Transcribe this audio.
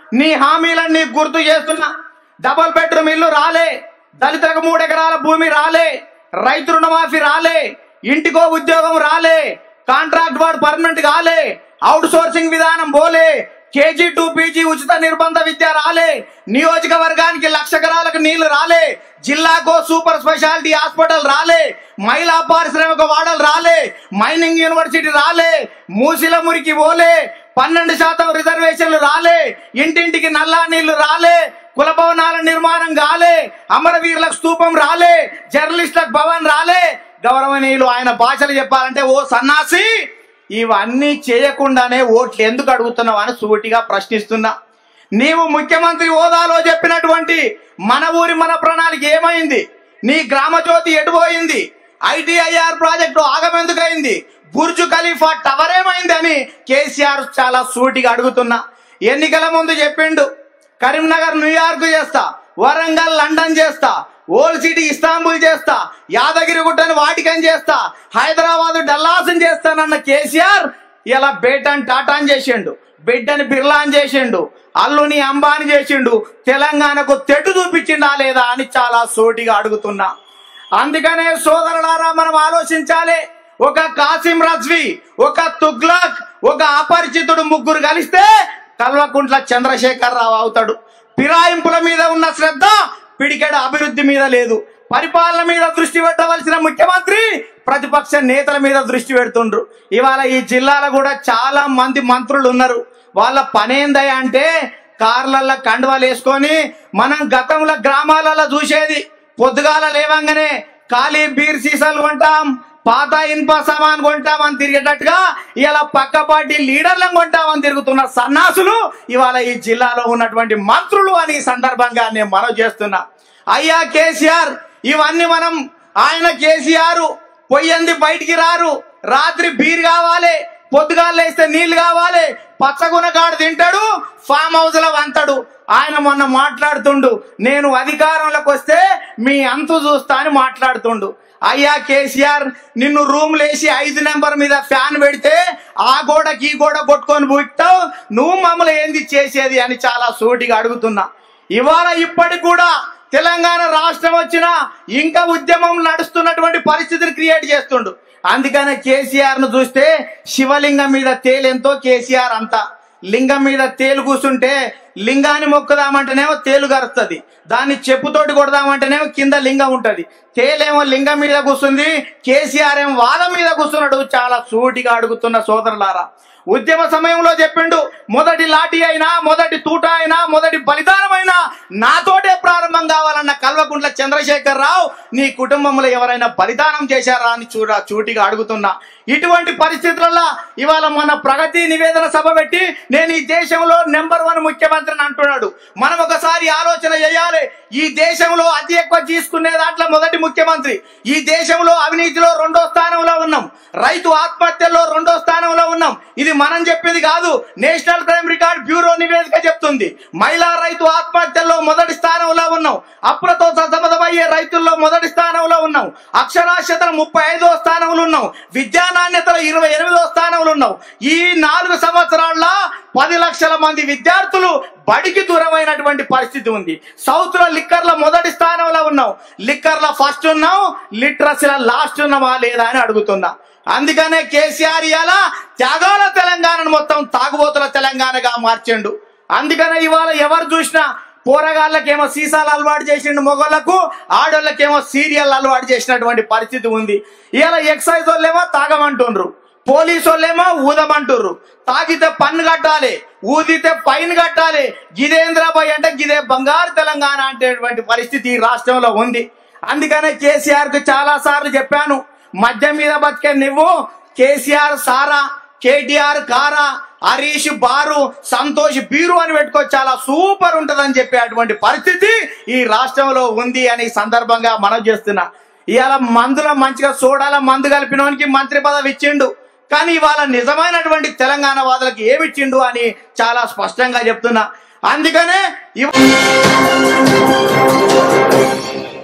నీ హామీలన్నీ గుర్తు చేస్తున్నా డబల్ బెడ్రూమ్ ఇల్లు రాలే దళితులకు మూడు ఎకరాల భూమి రాలే రైతు రుణమాఫీ రాలే ఇంటికో ఉద్యోగం రాలే కాంట్రాక్ట్ వాడు పర్మనెంట్ కాలే అవుట్ సోర్సింగ్ విధానం పోలే కేజీ టు పీజీ ఉచిత నిర్బంధ విద్య రాలే నియోజకవర్గానికి లక్ష ఎకరాలకు నీళ్లు రాలే జిల్లాకో సూపర్ స్పెషాలిటీ హాస్పిటల్ రాలే మహిళా పారిశ్రామిక వాడలు రాలే మైనింగ్ యూనివర్సిటీ రాలే మూసిల మురికి పోలే పన్నెండు శాతం రిజర్వేషన్లు రాలే ఇంటింటికి నల్లా నీళ్లు రాలే కుల భవనాల నిర్మాణం కాలే అమరవీరులకు స్తూపం రాలే జర్నలిస్టులకు భవన్ రాలే గౌరవనీయులు ఆయన భాషలు చెప్పాలంటే ఓ సన్నాసి ఇవన్నీ చేయకుండానే ఓట్లు ఎందుకు అడుగుతున్నావు అని సూటిగా ప్రశ్నిస్తున్నా నీవు ముఖ్యమంత్రి హోదాలో చెప్పినటువంటి మన ఊరి మన ప్రణాళిక ఏమైంది నీ గ్రామ జ్యోతి ఎటుపోయింది ఐటీఐఆర్ ప్రాజెక్టు ఆగమెందుకైంది బుర్జు ఖలీఫా టవర్ ఏమైంది అని కేసీఆర్ చాలా సూటిగా అడుగుతున్నా ఎన్నికల ముందు చెప్పిండు కరీంనగర్ న్యూయార్క్ చేస్తా వరంగల్ లండన్ చేస్తా ఓల్డ్ సిటీ ఇస్తాంబుల్ చేస్తా యాదగిరిగుట్టను వాటికన్ చేస్తా హైదరాబాద్ డల్లాసన్ చేస్తానన్న కేసీఆర్ ఇలా బేటన్ టాటాన్ చేసిండు బిడ్డని బిర్లాన్ చేసిండు అల్లుని అంబాని చేసిండు తెలంగాణకు తెటు చూపించిండా లేదా అని చాలా సోటిగా అడుగుతున్నా అందుకనే సోదరులారా మనం ఆలోచించాలి ఒక కాసిం రజ్వి ఒక తుగ్లక్ ఒక అపరిచితుడు ముగ్గురు కలిస్తే కల్వకుంట్ల చంద్రశేఖర్ రావు అవుతాడు ఫిరాయింపుల మీద ఉన్న శ్రద్ధ పిడికెడు అభివృద్ధి మీద లేదు పరిపాలన మీద దృష్టి పెట్టవలసిన ముఖ్యమంత్రి ప్రతిపక్ష నేతల మీద దృష్టి పెడుతుండ్రు ఇవాళ ఈ జిల్లాలో కూడా చాలా మంది మంత్రులు ఉన్నారు వాళ్ళ పనేందయ్య అంటే కార్లల్లో కండువాలు వేసుకొని మనం గతంలో గ్రామాలలో చూసేది పొద్దుగాల లేవంగానే ఖాళీ బీర్ సీసాలు కొంటాం పాత ఇనుప సామాన్ కొంటామని తిరిగేటట్టుగా ఇలా పక్క పార్టీ లీడర్లను కొంటామని తిరుగుతున్న సన్నాసులు ఇవాళ ఈ జిల్లాలో ఉన్నటువంటి మంత్రులు అని ఈ సందర్భంగా నేను మనవి చేస్తున్నా అయ్యా కేసీఆర్ ఇవన్నీ మనం ఆయన కేసీఆర్ పొయ్యంది బయటికి రారు రాత్రి బీర్ కావాలి పొద్దుగాలు లేస్తే నీళ్లు కావాలి పచ్చగున కాడు తింటాడు ఫామ్ హౌస్ లో వంతాడు ఆయన మొన్న మాట్లాడుతుండు నేను అధికారంలోకి వస్తే మీ అంతు చూస్తా అని మాట్లాడుతుండు అయ్యా కేసీఆర్ నిన్ను రూమ్ లేసి ఐదు నెంబర్ మీద ఫ్యాన్ పెడితే ఆ గోడకి ఈ గోడ కొట్టుకొని పుట్టావు నువ్వు మమ్మల్ని ఏంది చేసేది అని చాలా సూటిగా అడుగుతున్నా ఇవాళ ఇప్పటికి కూడా తెలంగాణ రాష్ట్రం వచ్చినా ఇంకా ఉద్యమం నడుస్తున్నటువంటి పరిస్థితిని క్రియేట్ చేస్తుండు అందుకనే కేసీఆర్ ను చూస్తే శివలింగం మీద తేలెంతో కేసీఆర్ అంతా లింగం మీద తేలు కూర్చుంటే లింగాన్ని మొక్కుదామంటేనేమో తేలు గరుస్తుంది దాన్ని చెప్పుతోటి కొడదామంటేనేమో కింద లింగం ఉంటది తేలేమో లింగం మీద కూర్చుంది కేసీఆర్ ఏమో వాదం మీద కూర్చున్నాడు చాలా సూటిగా అడుగుతున్న సోదరులారా ఉద్యమ సమయంలో చెప్పిండు మొదటి లాఠీ అయినా మొదటి తూట అయినా మొదటి బలిదానం అయినా నాతోటే ప్రారంభం కావాలన్న కల్వకుంట్ల చంద్రశేఖర్ రావు నీ కుటుంబంలో ఎవరైనా బలిదానం చేశారా అని చూడ చూటిగా అడుగుతున్నా ఇటువంటి పరిస్థితులలో ఇవాళ మన ప్రగతి నివేదన సభ పెట్టి నేను ఈ దేశంలో నెంబర్ వన్ ముఖ్యమంత్రిని అంటున్నాడు మనం ఒకసారి ఆలోచన చేయాలి ఈ దేశంలో అతి ఎక్కువ తీసుకునే దాంట్లో మొదటి ముఖ్యమంత్రి ఈ దేశంలో అవినీతిలో రెండో స్థానంలో ఉన్నాం రైతు ఆత్మహత్యల్లో రెండో స్థానంలో ఉన్నాం ఇది మనం చెప్పింది కాదు నేషనల్ క్రైమ్ రికార్డ్ బ్యూరో నివేదిక చెప్తుంది మహిళా రైతు ఆత్మహత్యల్లో మొదటి స్థానంలో ఉన్నాం అప్రతో సతమతమయ్యే రైతుల్లో మొదటి స్థానంలో ఉన్నాం అక్షరాస్యతలు ముప్పై ఐదో స్థానంలో ఉన్నాం విద్యా నాణ్యతలో ఇరవై ఎనిమిదో స్థానంలో ఉన్నాం ఈ నాలుగు సంవత్సరాల్లో పది లక్షల మంది విద్యార్థులు బడికి దూరమైనటువంటి పరిస్థితి ఉంది సౌత్ లో లిక్కర్ల మొదటి స్థానంలో ఉన్నాం లిక్కర్ల ఫస్ట్ ఉన్నాం లిటరసీల లాస్ట్ ఉన్నామా లేదా అని అడుగుతున్నా అందుకనే కేసీఆర్ ఇవాళ త్యాగాల తెలంగాణను మొత్తం తాగుబోతుల తెలంగాణగా మార్చిండు అందుకనే ఇవాళ ఎవరు చూసినా పోరగాళ్ళకేమో సీసాలు అలవాటు చేసిండు మొగోళ్లకు ఆడోళ్ళకేమో సీరియల్ అలవాటు చేసినటువంటి పరిస్థితి ఉంది ఇవాళ ఎక్సైజ్ వాళ్ళేమో తాగమంటుండ్రు పోలీసు వాళ్ళేమో ఊదమంటుర్రు తాగితే పన్ను కట్టాలి ఊదితే ఫైన్ కట్టాలి గిదేంద్రాబాయ్ అంటే గిదే బంగారు తెలంగాణ అనేటువంటి పరిస్థితి ఈ రాష్ట్రంలో ఉంది అందుకనే కేసీఆర్ కు చాలా సార్లు చెప్పాను మద్యం మీద బతికే నువ్వు కేసీఆర్ సారా కేటీఆర్ కారా హరీష్ బారు సంతోష్ బీరు అని పెట్టుకో చాలా సూపర్ ఉంటదని చెప్పే అటువంటి పరిస్థితి ఈ రాష్ట్రంలో ఉంది అని ఈ సందర్భంగా మనం చేస్తున్నా ఇవాళ మందుల మంచిగా సోడాల మందు కలిపినోనికి మంత్రి పదవి ఇచ్చిండు కానీ ఇవాళ నిజమైనటువంటి తెలంగాణ వాదులకు ఏమిచ్చిండు అని చాలా స్పష్టంగా చెప్తున్నా అందుకనే ఇవ